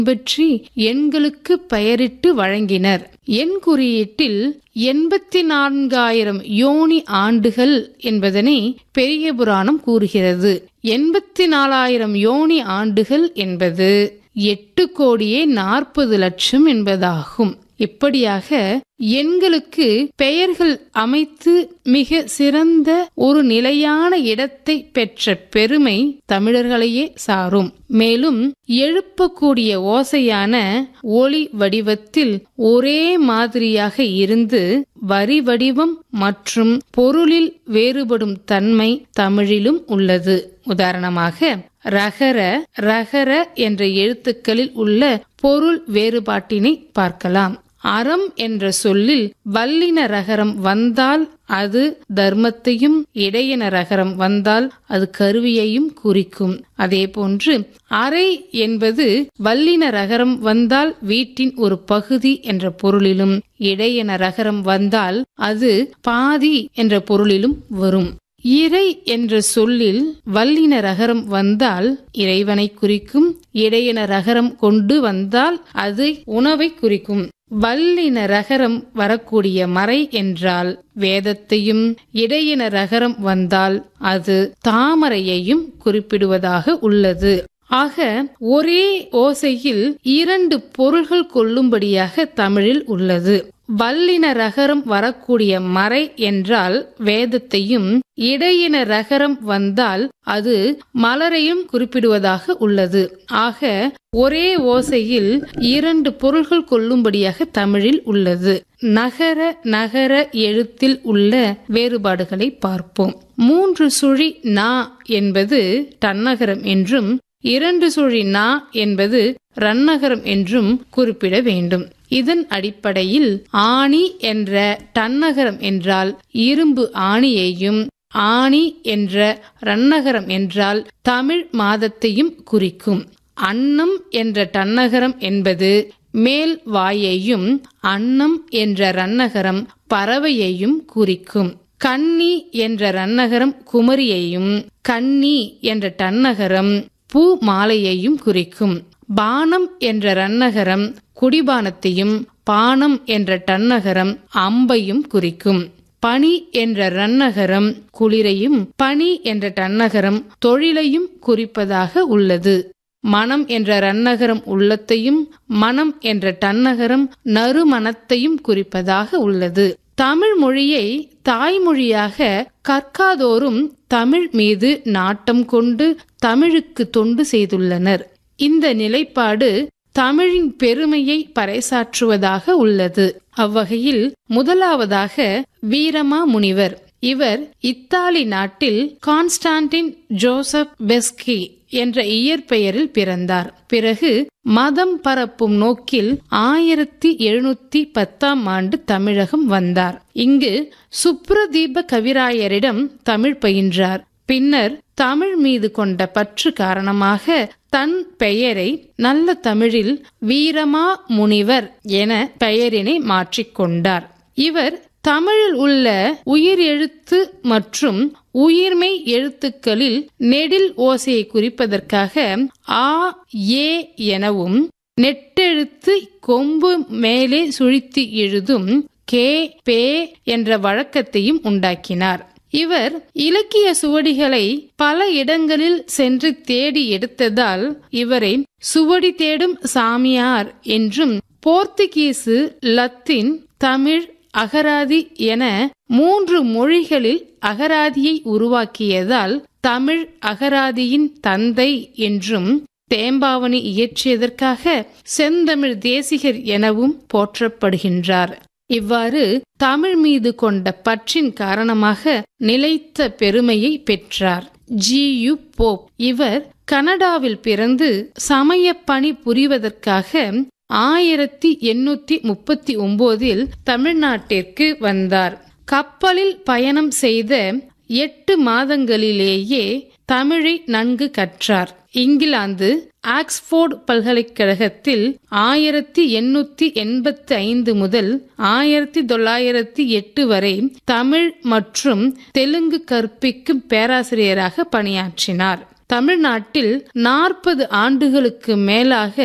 பற்றி எண்களுக்கு பெயரிட்டு வழங்கினர் எண் குறியீட்டில் எண்பத்தி நான்காயிரம் யோனி ஆண்டுகள் என்பதனை பெரிய புராணம் கூறுகிறது எண்பத்தி நாலாயிரம் யோனி ஆண்டுகள் என்பது எட்டு கோடியே நாற்பது லட்சம் என்பதாகும் இப்படியாக எண்களுக்கு பெயர்கள் அமைத்து மிக சிறந்த ஒரு நிலையான இடத்தை பெற்ற பெருமை தமிழர்களையே சாரும் மேலும் எழுப்பக்கூடிய ஓசையான ஒளி வடிவத்தில் ஒரே மாதிரியாக இருந்து வரி வடிவம் மற்றும் பொருளில் வேறுபடும் தன்மை தமிழிலும் உள்ளது உதாரணமாக ரகர ரகர என்ற எழுத்துக்களில் உள்ள பொருள் வேறுபாட்டினை பார்க்கலாம் அறம் என்ற சொல்லில் வல்லின ரகரம் வந்தால் அது தர்மத்தையும் இடையின ரகரம் வந்தால் அது கருவியையும் குறிக்கும் அதே போன்று அறை என்பது வல்லின ரகரம் வந்தால் வீட்டின் ஒரு பகுதி என்ற பொருளிலும் இடையின ரகரம் வந்தால் அது பாதி என்ற பொருளிலும் வரும் இறை என்ற சொல்லில் வல்லின ரகரம் வந்தால் இறைவனை குறிக்கும் இடையின ரகரம் கொண்டு வந்தால் அது உணவை குறிக்கும் வல்லின ரகரம் வரக்கூடிய மறை என்றால் வேதத்தையும் இடையின ரகரம் வந்தால் அது தாமரையையும் குறிப்பிடுவதாக உள்ளது ஆக ஒரே ஓசையில் இரண்டு பொருள்கள் கொள்ளும்படியாக தமிழில் உள்ளது வல்லின ரகரம் வரக்கூடிய மறை என்றால் வேதத்தையும் இடையின ரகரம் வந்தால் அது மலரையும் குறிப்பிடுவதாக உள்ளது ஆக ஒரே ஓசையில் இரண்டு பொருள்கள் கொள்ளும்படியாக தமிழில் உள்ளது நகர நகர எழுத்தில் உள்ள வேறுபாடுகளை பார்ப்போம் மூன்று சுழி நா என்பது தன்னகரம் என்றும் இரண்டு சுழி நா என்பது ரன்னகரம் என்றும் குறிப்பிட வேண்டும் இதன் அடிப்படையில் ஆணி என்ற தன்னகரம் என்றால் இரும்பு ஆணியையும் ஆணி என்ற ரன்னகரம் என்றால் தமிழ் மாதத்தையும் குறிக்கும் அன்னம் என்ற தன்னகரம் என்பது மேல் வாயையும் அன்னம் என்ற ரன்னகரம் பறவையையும் குறிக்கும் கன்னி என்ற ரன்னகரம் குமரியையும் கன்னி என்ற தன்னகரம் பூ மாலையையும் குறிக்கும் பானம் என்ற ரன்னகரம் குடிபானத்தையும் பானம் என்ற டன்னகரம் அம்பையும் குறிக்கும் பனி என்ற ரன்னகரம் குளிரையும் பனி என்ற டன்னகரம் தொழிலையும் குறிப்பதாக உள்ளது மனம் என்ற ரன்னகரம் உள்ளத்தையும் மனம் என்ற டன்னகரம் நறுமணத்தையும் குறிப்பதாக உள்ளது தமிழ் மொழியை தாய்மொழியாக கற்காதோரும் தமிழ் மீது நாட்டம் கொண்டு தமிழுக்கு தொண்டு செய்துள்ளனர் இந்த நிலைப்பாடு தமிழின் பெருமையை பறைசாற்றுவதாக உள்ளது அவ்வகையில் முதலாவதாக வீரமா முனிவர் இவர் இத்தாலி நாட்டில் கான்ஸ்டான்டின் ஜோசப் பெஸ்கி என்ற இயற்பெயரில் பிறந்தார் பிறகு மதம் பரப்பும் நோக்கில் ஆயிரத்தி எழுநூத்தி பத்தாம் ஆண்டு தமிழகம் வந்தார் இங்கு சுப்ரதீப கவிராயரிடம் தமிழ் பயின்றார் பின்னர் தமிழ் மீது கொண்ட பற்று காரணமாக தன் பெயரை நல்ல தமிழில் வீரமா முனிவர் என பெயரினை மாற்றிக்கொண்டார் இவர் தமிழில் உள்ள உயிர் எழுத்து மற்றும் உயிர்மை எழுத்துக்களில் நெடில் ஓசையை குறிப்பதற்காக ஆ ஏ எனவும் நெட்டெழுத்து கொம்பு மேலே சுழித்து எழுதும் கே பே என்ற வழக்கத்தையும் உண்டாக்கினார் இவர் இலக்கிய சுவடிகளை பல இடங்களில் சென்று தேடி எடுத்ததால் இவரை சுவடி தேடும் சாமியார் என்றும் போர்த்துகீசு லத்தீன் தமிழ் அகராதி என மூன்று மொழிகளில் அகராதியை உருவாக்கியதால் தமிழ் அகராதியின் தந்தை என்றும் தேம்பாவணி இயற்றியதற்காக செந்தமிழ் தேசிகர் எனவும் போற்றப்படுகின்றார் இவ்வாறு தமிழ் மீது கொண்ட பற்றின் காரணமாக நிலைத்த பெருமையை பெற்றார் ஜி யு போப் இவர் கனடாவில் பிறந்து சமய பணி புரிவதற்காக ஆயிரத்தி எண்ணூத்தி முப்பத்தி ஒன்பதில் தமிழ்நாட்டிற்கு வந்தார் கப்பலில் பயணம் செய்த எட்டு மாதங்களிலேயே தமிழை நன்கு கற்றார் இங்கிலாந்து ஆக்ஸ்போர்டு பல்கலைக்கழகத்தில் ஆயிரத்தி எண்ணூத்தி எண்பத்தி ஐந்து முதல் ஆயிரத்தி தொள்ளாயிரத்தி எட்டு வரை தமிழ் மற்றும் தெலுங்கு கற்பிக்கும் பேராசிரியராக பணியாற்றினார் தமிழ்நாட்டில் நாற்பது ஆண்டுகளுக்கு மேலாக